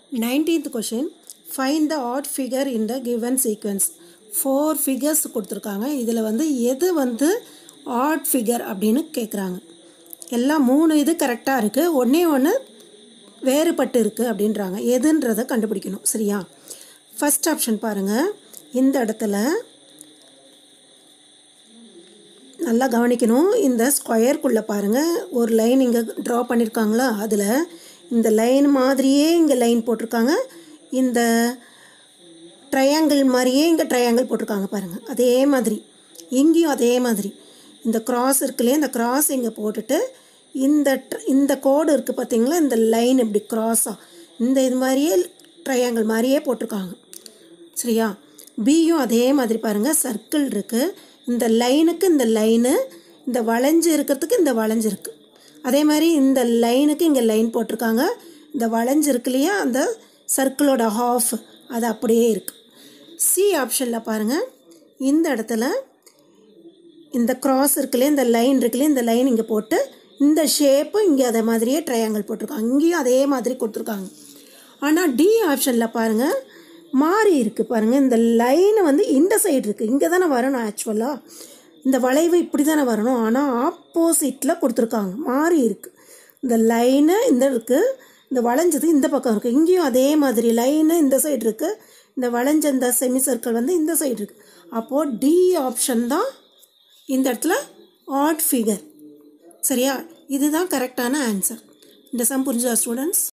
nineteenth question find the odd figure in the given sequence four figures கொடுத்துருக்காங்க இதில் வந்து எது வந்து ஆட் ஃபிகர் அப்படின்னு கேட்குறாங்க எல்லாம் மூணு இது கரெக்டாக இருக்குது ஒன்றே ஒன்று வேறுபட்டு இருக்குது அப்படின்றாங்க எதுன்றதை கண்டுபிடிக்கணும் சரியா ஃபஸ்ட் ஆப்ஷன் பாருங்கள் இந்த இடத்துல நல்லா கவனிக்கணும் இந்த ஸ்கொயருக்குள்ளே பாருங்கள் ஒரு லைன் இங்கே ட்ரா பண்ணியிருக்காங்களா அதில் இந்த லைன் மாதிரியே இங்கே லைன் போட்டிருக்காங்க இந்த ட்ரையாங்கிள் மாதிரியே இங்கே ட்ரையாங்கிள் போட்டிருக்காங்க பாருங்கள் அதே மாதிரி இங்கேயும் அதே மாதிரி இந்த கிராஸ் இருக்குல்லையே இந்த கிராஸ் இங்கே போட்டுட்டு இந்த tr- இந்த கோடு இருக்குது பார்த்தீங்களா இந்த லைன் இப்படி க்ராஸாக இந்த இது மாதிரியே ட்ரையாங்கிள் மாதிரியே போட்டிருக்காங்க சரியா பியும் அதே மாதிரி பாருங்கள் சர்க்கிள் இருக்குது இந்த லைனுக்கு இந்த லைனு இந்த வளைஞ்சு இருக்கிறதுக்கு இந்த வளைஞ்சு இருக்குது அதே மாதிரி இந்த லைனுக்கு இங்கே லைன் போட்டிருக்காங்க இந்த வளைஞ்சு இருக்கு இல்லையா அந்த சர்க்கிளோட ஹாஃப் அது அப்படியே இருக்குது சி ஆப்ஷனில் பாருங்கள் இந்த இடத்துல இந்த கிராஸ் இருக்குல்லையே இந்த லைன் இருக்குல்லையே இந்த லைன் இங்கே போட்டு இந்த ஷேப்பு இங்கே அதே மாதிரியே ட்ரையாங்கிள் போட்டிருக்காங்க இங்கேயும் அதே மாதிரி கொடுத்துருக்காங்க ஆனால் டி ஆப்ஷனில் பாருங்கள் மாறி இருக்குது பாருங்கள் இந்த லைன் வந்து இந்த சைடு இருக்குது இங்கே தானே வரணும் ஆக்சுவலாக இந்த வளைவு இப்படி தானே வரணும் ஆனால் ஆப்போசிட்டில் கொடுத்துருக்காங்க மாறி இருக்குது இந்த லைனு இந்த இருக்குது இந்த வளைஞ்சது இந்த பக்கம் இருக்குது இங்கேயும் அதே மாதிரி லைனு இந்த சைடு இருக்குது இந்த வளைஞ்ச இந்த செமி சர்க்கிள் வந்து இந்த சைடு இருக்குது அப்போது டி ஆப்ஷன் தான் இந்த இடத்துல ஆட் ஃபிகர் சரியா இதுதான் கரெக்டான ஆன்சர் இந்த சம் புரிஞ்சா ஸ்டூடெண்ட்ஸ்